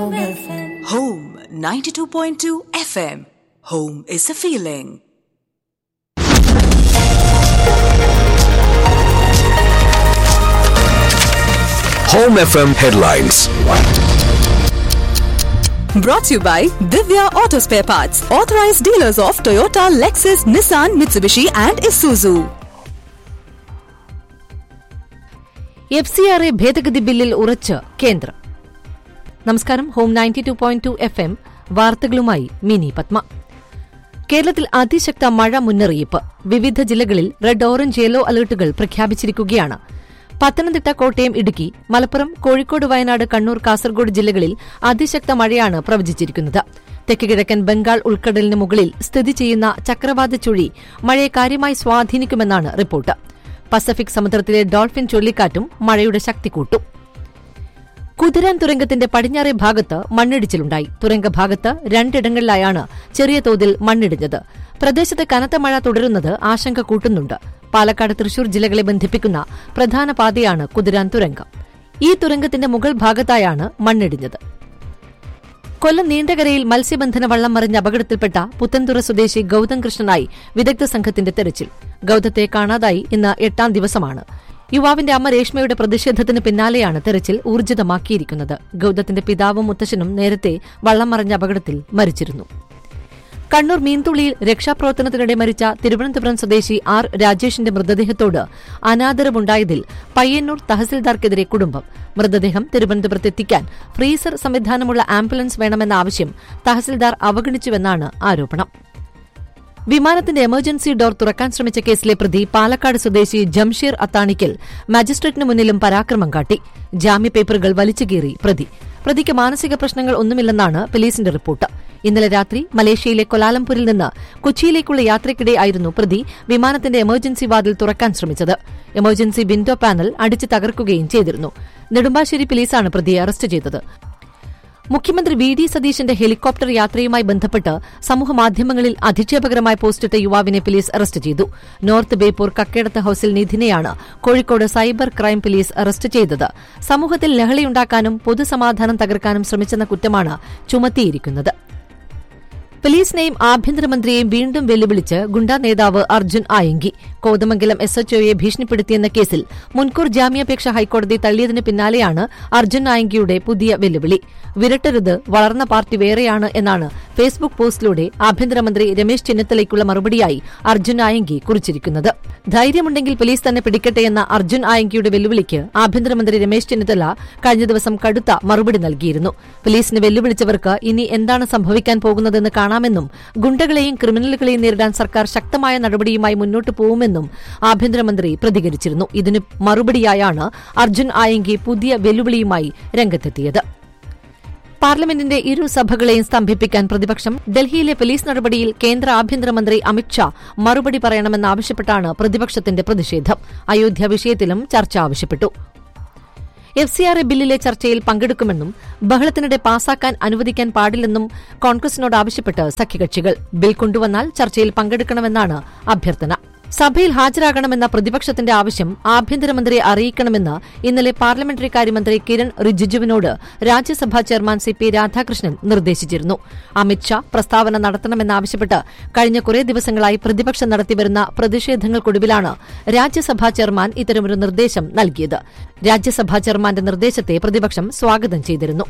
Home 92.2 FM. Home is a feeling. Home FM headlines. Brought to you by Divya Auto Spare Parts, authorized dealers of Toyota, Lexus, Nissan, Mitsubishi, and Isuzu. F C R A ഭേദഗതി ബില്ലിൽ ഉറച്ച് കേന്ദ്രം നമസ്കാരം ഹോം ninety two point two F M വാർത്തകളുമായി മിനി പത്മ കേരളത്തിൽ അതിശക്ത മഴ മുന്നറിയിപ്പ് വിവിധ ജില്ലകളിൽ റെഡ് ഓറഞ്ച് യെല്ലോ അലർട്ടുകൾ പ്രഖ്യാപിച്ചിരിക്കുകയാണ് പത്തനംതിട്ട കോട്ടയം ഇടുക്കി മലപ്പുറം കോഴിക്കോട് വയനാട് കണ്ണൂർ കാസർഗോഡ് ജില്ലകളിൽ അതിശക്ത മഴയാണ് പ്രവചിച്ചിരിക്കുന്നത് തെക്ക് കിഴക്കൻ ബംഗാൾ ഉൾക്കടലിന് മുകളിൽ സ്ഥിതി ചെയ്യുന്ന ചക്രവാത ചുഴി മഴയെ കാര്യമായി സ്വാധീനിക്കുമെന്നാണ് റിപ്പോർട്ട് പസഫിക് സമുദ്രത്തിലെ ഡോൾഫിൻ ചുഴലിക്കാറ്റും മഴയുടെ ശക്തി കൂട്ടും കുതിരാൻ തുരങ്കത്തിന്റെ പടിഞ്ഞാറേ ഭാഗത്ത് മണ്ണിടിച്ചിലുണ്ടായി തുരങ്കഭാഗത്ത് രണ്ടിടങ്ങളിലായാണ് ചെറിയ തോതിൽ മണ്ണിടിഞ്ഞത് പ്രദേശത്ത് കനത്ത മഴ തുടരുന്നത് ആശങ്ക കൂട്ടുന്നുണ്ട് പാലക്കാട് തൃശൂർ ജില്ലകളെ ബന്ധിപ്പിക്കുന്ന പ്രധാന പാതയാണ് കുതിരാൻ തുരങ്കം ഈ തുരങ്കത്തിന്റെ മുകൾ ഭാഗത്തായാണ് മണ്ണിടിഞ്ഞത് കൊല്ലം നീണ്ടകരയിൽ മത്സ്യബന്ധന വള്ളം മറിഞ്ഞ അപകടത്തിൽപ്പെട്ട പുത്തൻതുറ സ്വദേശി ഗൌതം കൃഷ്ണനായി വിദഗ്ധ സംഘത്തിന്റെ തെരച്ചിൽ ഗൌതത്തെ കാണാതായി ഇന്ന് എട്ടാം ദിവസമാണ് യുവാവിന്റെ അമ്മ രേഷ്മയുടെ പ്രതിഷേധത്തിന് പിന്നാലെയാണ് തെരച്ചിൽ ഊർജിതമാക്കിയിരിക്കുന്നത് ഗൌതത്തിന്റെ പിതാവും മുത്തശ്ശനും നേരത്തെ വള്ളം മറിഞ്ഞ അപകടത്തിൽ മരിച്ചിരുന്നു കണ്ണൂർ മീൻതുള്ളിയിൽ രക്ഷാപ്രവർത്തനത്തിനിടെ മരിച്ച തിരുവനന്തപുരം സ്വദേശി ആർ രാജേഷിന്റെ മൃതദേഹത്തോട് അനാദരവുണ്ടായതിൽ പയ്യന്നൂർ തഹസിൽദാർക്കെതിരെ കുടുംബം മൃതദേഹം തിരുവനന്തപുരത്ത് എത്തിക്കാൻ ഫ്രീസർ സംവിധാനമുള്ള ആംബുലൻസ് വേണമെന്ന ആവശ്യം തഹസിൽദാർ അവഗണിച്ചുവെന്നാണ് ആരോപണം വിമാനത്തിന്റെ എമർജൻസി ഡോർ തുറക്കാൻ ശ്രമിച്ച കേസിലെ പ്രതി പാലക്കാട് സ്വദേശി ജംഷീർ അത്താണിക്കൽ മജിസ്ട്രേറ്റിന് മുന്നിലും പരാക്രമം കാട്ടി ജാമ്യപേപ്പറുകൾ വലിച്ചുകീറി പ്രതി പ്രതിക്ക് മാനസിക പ്രശ്നങ്ങൾ ഒന്നുമില്ലെന്നാണ് പോലീസിന്റെ റിപ്പോർട്ട് ഇന്നലെ രാത്രി മലേഷ്യയിലെ കൊലാലംപൂരിൽ നിന്ന് കൊച്ചിയിലേക്കുള്ള യാത്രയ്ക്കിടെ ആയിരുന്നു പ്രതി വിമാനത്തിന്റെ എമർജൻസി വാതിൽ തുറക്കാൻ ശ്രമിച്ചത് എമർജൻസി വിൻഡോ പാനൽ അടിച്ചു തകർക്കുകയും ചെയ്തിരുന്നു നെടുമ്പാശ്ശേരി പോലീസാണ് പ്രതിയെ അറസ്റ്റ് ചെയ്തത് മുഖ്യമന്ത്രി വി ഡി സതീശന്റെ ഹെലികോപ്റ്റർ യാത്രയുമായി ബന്ധപ്പെട്ട് സമൂഹമാധ്യമങ്ങളിൽ അധിക്ഷേപകരമായ പോസ്റ്റിട്ട യുവാവിനെ പോലീസ് അറസ്റ്റ് ചെയ്തു നോർത്ത് ബേപ്പൂർ കക്കേടത്ത് ഹൌസിൽ നിധിനെയാണ് Kozhikode cyber crime police arrest ചെയ്തത് സമൂഹത്തിൽ ലഹളയുണ്ടാക്കാനും പൊതുസമാധാനം തകർക്കാനും ശ്രമിച്ചെന്ന കുറ്റമാണ് ചുമത്തിയിരിക്കുന്നത് പോലീസിനെയും ആഭ്യന്തരമന്ത്രിയെയും വീണ്ടും വെല്ലുവിളിച്ച് ഗുണ്ടാ നേതാവ് അർജുൻ ആയങ്കി കോതമംഗലം എസ് എച്ച്ഒയെ ഭീഷണിപ്പെടുത്തിയെന്ന കേസിൽ മുൻകൂർ ജാമ്യാപേക്ഷ ഹൈക്കോടതി തള്ളിയതിന് പിന്നാലെയാണ് അർജുൻ ആയങ്കിയുടെ പുതിയ വെല്ലുവിളി വിരട്ടരുത് വളർന്ന പാർട്ടി വേറെയാണ് എന്നാണ് ഫേസ്ബുക്ക് പോസ്റ്റിലൂടെ ആഭ്യന്തരമന്ത്രി രമേശ് ചെന്നിത്തലയ്ക്കുള്ള മറുപടിയായി അർജുൻ ആയങ്കി കുറിച്ചിരിക്കുന്നത് ധൈര്യമുണ്ടെങ്കിൽ പോലീസ് തന്നെ പിടിക്കട്ടെ എന്ന അർജുൻ ആയങ്കിയുടെ വെല്ലുവിളിക്ക് ആഭ്യന്തരമന്ത്രി രമേശ് ചെന്നിത്തല കഴിഞ്ഞ ദിവസം കടുത്ത മറുപടി നൽകിയിരുന്നു പോലീസിന് വെല്ലുവിളിച്ചവർക്ക് ഇനി എന്താണ് സംഭവിക്കാൻ പോകുന്നതെന്ന് കാണാമെന്നും ഗുണ്ടകളെയും ക്രിമിനലുകളെയും നേരിടാൻ സർക്കാർ ശക്തമായ നടപടിയുമായി മുന്നോട്ട് പോകുമെന്നും ആഭ്യന്തരമന്ത്രി പ്രതികരിച്ചിരുന്നു ഇതിന് മറുപടിയായാണ് അർജുൻ ആയങ്കി പുതിയ വെല്ലുവിളിയുമായി രംഗത്തെത്തിയത് പാർലമെന്റിന്റെ ഇരു സഭകളെയും സ്തംഭിപ്പിക്കാൻ പ്രതിപക്ഷം ഡൽഹിയിലെ പോലീസ് നടപടിയിൽ കേന്ദ്ര ആഭ്യന്തരമന്ത്രി അമിത്ഷാ മറുപടി പറയണമെന്നാവശ്യപ്പെട്ടാണ് പ്രതിപക്ഷത്തിന്റെ പ്രതിഷേധം അയോധ്യ വിഷയത്തിലും ചർച്ച ആവശ്യപ്പെട്ടു എഫ് സി ആർ എ ബില്ലിലെ ചർച്ചയിൽ പങ്കെടുക്കുമെന്നും ബഹളത്തിനിടെ പാസാക്കാൻ അനുവദിക്കാൻ പാടില്ലെന്നും കോൺഗ്രസിനോട് ആവശ്യപ്പെട്ട് സഖ്യകക്ഷികൾ ബിൽ കൊണ്ടുവന്നാൽ ചർച്ചയിൽ പങ്കെടുക്കണമെന്നാണ് അഭ്യർത്ഥന സഭയിൽ ഹാജരാകണമെന്ന പ്രതിപക്ഷത്തിന്റെ ആവശ്യം ആഭ്യന്തരമന്ത്രിയെ അറിയിക്കണമെന്ന് ഇന്നലെ പാർലമെന്ററി കാര്യമന്ത്രി കിരൺ റിജിജുവിനോട് Rajya Sabha chairman C P Radhakrishnan നിർദ്ദേശിച്ചിരുന്നു അമിത്ഷാ പ്രസ്താവന നടത്തണമെന്നാവശ്യപ്പെട്ട് കഴിഞ്ഞ കുറേ ദിവസങ്ങളായി പ്രതിപക്ഷം നടത്തിവരുന്ന പ്രതിഷേധങ്ങൾക്കൊടുവിലാണ് രാജ്യസഭാ ചെയർമാൻ ഇത്തരമൊരു നിർദ്ദേശം നൽകിയത് രാജ്യസഭാ ചെയർമാന്റെ നിർദ്ദേശത്തെ പ്രതിപക്ഷം സ്വാഗതം ചെയ്തിരുന്നു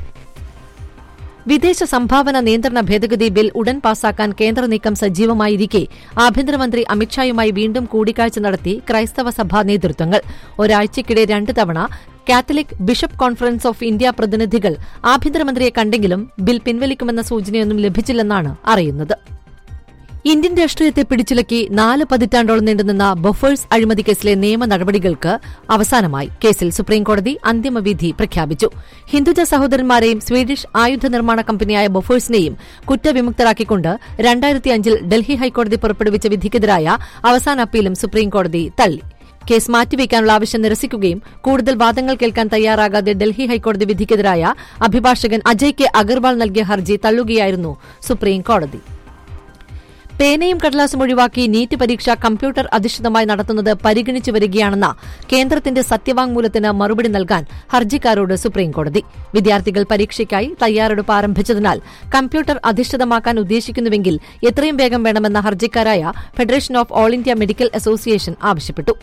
വിദേശ സംഭാവന നിയന്ത്രണ ഭേദഗതി ബിൽ ഉടൻ പാസാക്കാൻ കേന്ദ്ര നീക്കം സജീവമായിരിക്കെ ആഭ്യന്തരമന്ത്രി അമിത്ഷായുമായി വീണ്ടും കൂടിക്കാഴ്ച നടത്തി ക്രൈസ്തവ സഭാ നേതൃത്വങ്ങൾ ഒരാഴ്ചയ്ക്കിടെ രണ്ട് തവണ Catholic bishop conference of India പ്രതിനിധികൾ ആഭ്യന്തരമന്ത്രിയെ കണ്ടെങ്കിലും ബിൽ പിൻവലിക്കുമെന്ന സൂചനയൊന്നും ലഭിച്ചില്ലെന്നാണ് അറിയുന്നത് ഇന്ത്യൻ രാഷ്ട്രീയത്തെ പിടിച്ചുലക്കി നാല് പതിറ്റാണ്ടോളം നീണ്ടുനിന്ന ബൊഫേഴ്സ് അഴിമതി കേസിലെ നിയമ നടപടികൾക്ക് അവസാനമായി കേസിൽ സുപ്രീംകോടതി അന്തിമവിധി പ്രഖ്യാപിച്ചു ഹിന്ദുജ സഹോദരന്മാരെയും സ്വീഡിഷ് ആയുധ നിർമ്മാണ കമ്പനിയായ ബൊഫേഴ്സിനെയും കുറ്റവിമുക്തരാക്കിക്കൊണ്ട് രണ്ടായിരത്തിയഞ്ചിൽ ഡൽഹി ഹൈക്കോടതി പുറപ്പെടുവിച്ച വിധിക്കെതിരായ അവസാന അപ്പീലും സുപ്രീംകോടതി തള്ളി കേസ് മാറ്റിവെക്കാനുള്ള ആവശ്യം നിരസിക്കുകയും കൂടുതൽ വാദങ്ങൾ കേൾക്കാൻ തയ്യാറാകാതെ ഡൽഹി ഹൈക്കോടതി വിധിക്കെതിരായ അഭിഭാഷകൻ അജയ് കെ അഗർവാൾ നൽകിയ ഹർജി തള്ളുകയായിരുന്നു സുപ്രീംകോടതി പേനയും കടലാസും ഒഴിവാക്കി നീറ്റ് പരീക്ഷ കമ്പ്യൂട്ടർ അധിഷ്ഠിതമായി നടത്തുന്നത് പരിഗണിച്ചു വരികയാണെന്ന കേന്ദ്രത്തിന്റെ സത്യവാങ്മൂലത്തിന് മറുപടി നൽകാൻ ഹർജിക്കാരോട് സുപ്രീംകോടതി വിദ്യാർത്ഥികൾ പരീക്ഷയ്ക്കായി തയ്യാറെടുപ്പ് ആരംഭിച്ചതിനാൽ കമ്പ്യൂട്ടർ അധിഷ്ഠിതമാക്കാൻ ഉദ്ദേശിക്കുന്നുവെങ്കിൽ എത്രയും വേഗം വേണമെന്ന ഹർജിക്കാരായ federation of all India medical association ആവശ്യപ്പെട്ടു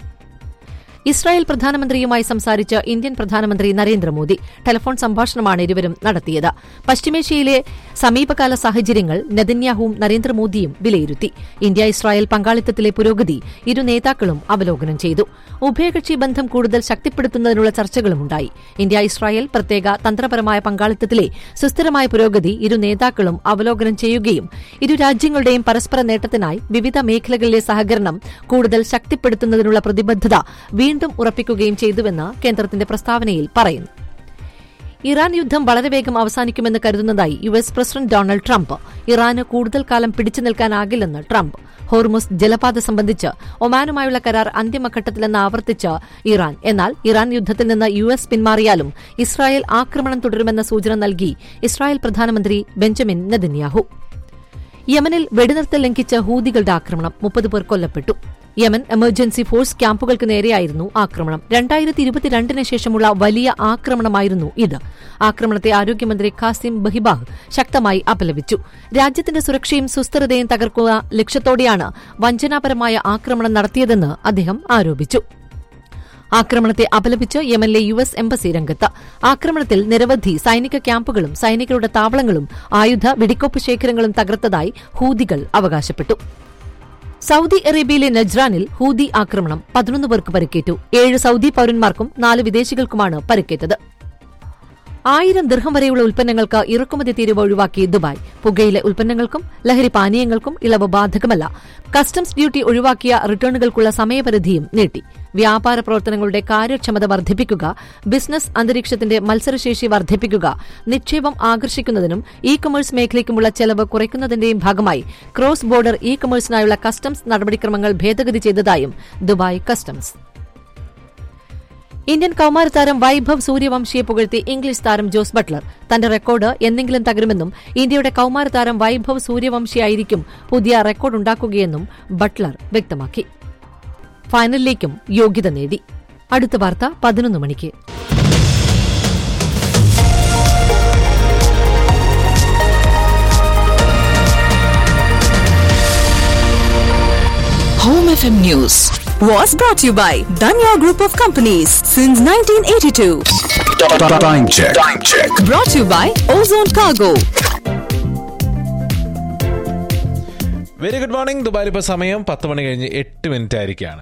ഇസ്രായേൽ പ്രധാനമന്ത്രിയുമായി സംസാരിച്ച് ഇന്ത്യൻ പ്രധാനമന്ത്രി നരേന്ദ്രമോദി ടെലിഫോൺ സംഭാഷണമാണ് ഇരുവരും നടത്തിയത് പശ്ചിമേഷ്യയിലെ സമീപകാല സാഹചര്യങ്ങൾ നെതന്യാഹുവും നരേന്ദ്രമോദിയും വിലയിരുത്തി ഇന്ത്യ ഇസ്രായേൽ പങ്കാളിത്തത്തിലെ പുരോഗതി ഇരു നേതാക്കളും അവലോകനം ചെയ്തു ഉഭയകക്ഷി ബന്ധം കൂടുതൽ ശക്തിപ്പെടുത്തുന്നതിനുള്ള ചർച്ചകളുമുണ്ടായി ഇന്ത്യ ഇസ്രായേൽ പ്രത്യേക തന്ത്രപരമായ പങ്കാളിത്തത്തിലെ സുസ്ഥിരമായ പുരോഗതി ഇരു നേതാക്കളും അവലോകനം ചെയ്യുകയും ഇരു രാജ്യങ്ങളുടെയും പരസ്പര നേട്ടത്തിനായി വിവിധ മേഖലകളിലെ സഹകരണം കൂടുതൽ ശക്തിപ്പെടുത്തുന്നതിനുള്ള പ്രതിബദ്ധത വീണ്ടും ഉറപ്പിക്കുകയും ചെയ്തുവെന്ന് കേന്ദ്രത്തിന്റെ പ്രസ്താവനയിൽ പറയുന്നു ഇറാൻ യുദ്ധം വളരെ വേഗം അവസാനിക്കുമെന്ന് കരുതുന്നതായി U S president Donald Trump ഇറാന് കൂടുതൽ കാലം പിടിച്ചു നിൽക്കാനാകില്ലെന്ന് ട്രംപ് ഹോർമുസ് ജലപാത സംബന്ധിച്ച് ഒമാനുമായുള്ള കരാർ അന്തിമഘട്ടത്തിലെന്ന് ആവർത്തിച്ച് ഇറാൻ എന്നാൽ ഇറാൻ യുദ്ധത്തിൽ നിന്ന് യു എസ് പിന്മാറിയാലും ഇസ്രായേൽ ആക്രമണം തുടരുമെന്ന സൂചന നൽകി ഇസ്രായേൽ പ്രധാനമന്ത്രി ബെഞ്ചമിൻ നെതന്യാഹു യമനിൽ വെടിനിർത്തൽ ലംഘിച്ച ഹൂതികളുടെ ആക്രമണം മുപ്പത് പേർ കൊല്ലപ്പെട്ടു യമൻ എമർജൻസി ഫോഴ്സ് ക്യാമ്പുകൾക്ക് നേരെയായിരുന്നു ആക്രമണം രണ്ടായിരത്തി ഇരുപത്തിരണ്ടിന് ശേഷമുള്ള വലിയ ആക്രമണമായിരുന്നു ഇത് ആക്രമണത്തെ ആരോഗ്യമന്ത്രി ഖാസിം ബഹിബാഹ് ശക്തമായി അപലപിച്ചു രാജ്യത്തിന്റെ സുരക്ഷയും സുസ്ഥിരതയും തകർക്കുക ലക്ഷ്യത്തോടെയാണ് വഞ്ചനാപരമായ ആക്രമണം നടത്തിയതെന്ന് അദ്ദേഹം ആരോപിച്ചു ആക്രമണത്തെ അപലപിച്ച് യമനിലെ യു എസ് എംബസി രംഗത്ത് ആക്രമണത്തിൽ നിരവധി സൈനിക ക്യാമ്പുകളും സൈനികരുടെ താവളങ്ങളും ആയുധ വെടിക്കോപ്പ് ശേഖരങ്ങളും തകർത്തതായി ഹൂതികൾ അവകാശപ്പെട്ടു സൌദി അറേബ്യയിലെ നജ്റാനിൽ ഹൂതി ആക്രമണം പതിനൊന്ന് പേർക്ക് പരിക്കേറ്റു ഏഴ് സൌദി പൌരന്മാർക്കും നാല് വിദേശികൾക്കുമാണ് പരിക്കേറ്റത് ആയിരം ദീർഘം വരെയുള്ള ഉൽപ്പന്നങ്ങൾക്ക് ഇറക്കുമതി തീരുവ ഒഴിവാക്കി ദുബായ് പുകയിലെ ഉൽപ്പന്നങ്ങൾക്കും ലഹരി പാനീയങ്ങൾക്കും ഇളവ് ബാധകമല്ല കസ്റ്റംസ് ഡ്യൂട്ടി ഒഴിവാക്കിയ റിട്ടേണുകൾക്കുള്ള സമയപരിധിയും നീട്ടി വ്യാപാര പ്രവർത്തനങ്ങളുടെ കാര്യക്ഷമത വർദ്ധിപ്പിക്കുക ബിസിനസ് അന്തരീക്ഷത്തിന്റെ മത്സരശേഷി വർദ്ധിപ്പിക്കുക നിക്ഷേപം ആകർഷിക്കുന്നതിനും ഇ കൊമേഴ്സ് മേഖലയ്ക്കുമുള്ള ചെലവ് കുറയ്ക്കുന്നതിന്റെയും ഭാഗമായി ക്രോസ് ബോർഡർ ഇ കൊമേഴ്സിനായുള്ള കസ്റ്റംസ് നടപടിക്രമങ്ങൾ ഭേദഗതി ചെയ്തതായും ദുബായ് കസ്റ്റംസ് ഇന്ത്യൻ കൌമാരതാരം വൈഭവ് സൂര്യവംശിയെ പുകഴ്ത്തി ഇംഗ്ലീഷ് താരം ജോസ് ബട്ട്ലർ തന്റെ റെക്കോർഡ് എന്തെങ്കിലും തകരുമെന്നും ഇന്ത്യയുടെ കൌമാരതാരം വൈഭവ് സൂര്യവംശിയായിരിക്കും പുതിയ റെക്കോർഡ് ഉണ്ടാക്കുകയെന്നും ബട്ട്ലർ വ്യക്തമാക്കി ഫൈനലിലേക്കും യോഗ്യത നേടി അടുത്ത വാർത്ത പതിനൊന്ന് മണിക്ക് Home FM News was brought to you by Danya Group of Companies since 1982. Time check. Time check. Brought to you by Ozone Cargo. Very good morning ദുബായിൽ ഇപ്പോൾ സമയം പത്ത് മണി കഴിഞ്ഞ് എട്ട് മിനിറ്റ് ആയിരിക്കുകയാണ്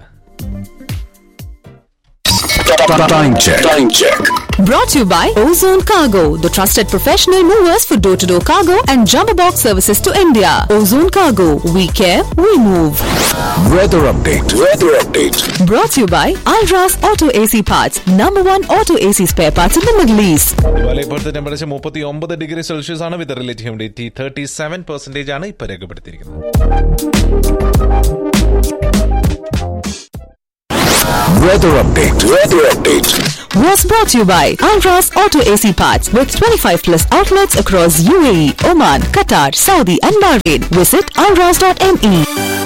Time check. Time check. Brought to you by Ozone Cargo, the trusted professional movers for door to door cargo and jumbo box services to India. Ozone Cargo, we care, we move. Weather update. Weather update. Brought to you by Alras Auto AC Parts, number one auto AC spare parts in the Middle East. ദുബായിലെ ഇപ്പോഴത്തെ temperature മുപ്പത്തി ഒമ്പത് degree Celsius ആണ് with relative humidity thirty seven percentage ആണ് ഇപ്പോൾ രേഖപ്പെടുത്തിയിരിക്കുന്നത് Weather update. Weather update. Was brought to you by Alras Auto AC Parts with 25 plus outlets across UAE, Oman, Qatar, Saudi, and Bahrain. Visit alras.me.